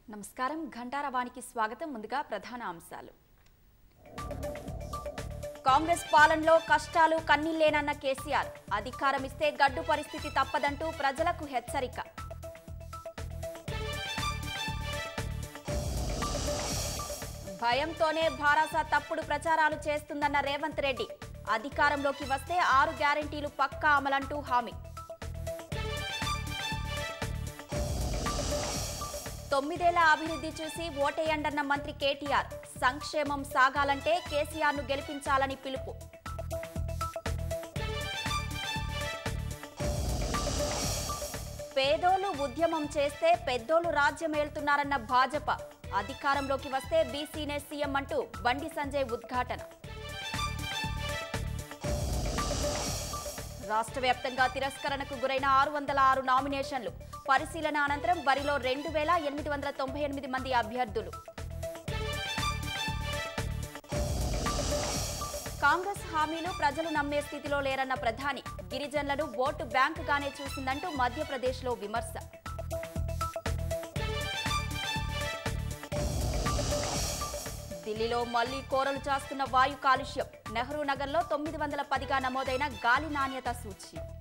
నమస్కారం ఘంటారవానికి స్వాగతం ముందుగా ప్రధాన అంశాలు కాంగ్రెస్ పాలనలో కష్టాలు కన్నీళ్లేనన్న కేసీఆర్ అధికారం ఇస్తే గడ్డు పరిస్థితి తప్పదంటూ ప్రజలకు హెచ్చరిక భయంతోనే భారాస తప్పుడు ప్రచారాలు చేస్తుందన్న రేవంత్ రెడ్డి అధికారంలోకి వస్తే ఆరు గ్యారెంటీలు పక్కా అమలంటూ హామీ తొమ్మిదేళ్ల అభివృద్ధి చూసి ఓటేయండన్న మంత్రి కేటీఆర్ సంక్షేమం సాగాలంటే కేసీఆర్ ను గెలిపించాలని పిలుపు పేదోళ్లు ఉద్యమం చేస్తే పెద్దోళ్లు రాజ్యమేలుతున్నారన్న భాజపా అధికారంలోకి వస్తే బీసీనే సీఎం అంటూ బండి సంజయ్ ఉద్ఘాటన రాష్ట్ర వ్యాప్తంగా తిరస్కరణకు గురైన ఆరు వందల ఆరు నామినేషన్లు పరిశీలన అనంతరం బరిలో రెండు వేల ఎనిమిది వందల తొంభై ఎనిమిది మంది అభ్యర్థులు కాంగ్రెస్ హామీలు ప్రజలు నమ్మే స్థితిలో లేరన్న ప్రధాని గిరిజనులను ఓటు బ్యాంకుగానే చూసిందంటూ మధ్యప్రదేశ్లో విమర్శ ఢిల్లీలో మళ్లీ కోరలు చాస్తున్న వాయు కాలుష్యం నెహ్రూ నగర్లో తొమ్మిది వందల పదిగా నమోదైన గాలి నాణ్యత సూచి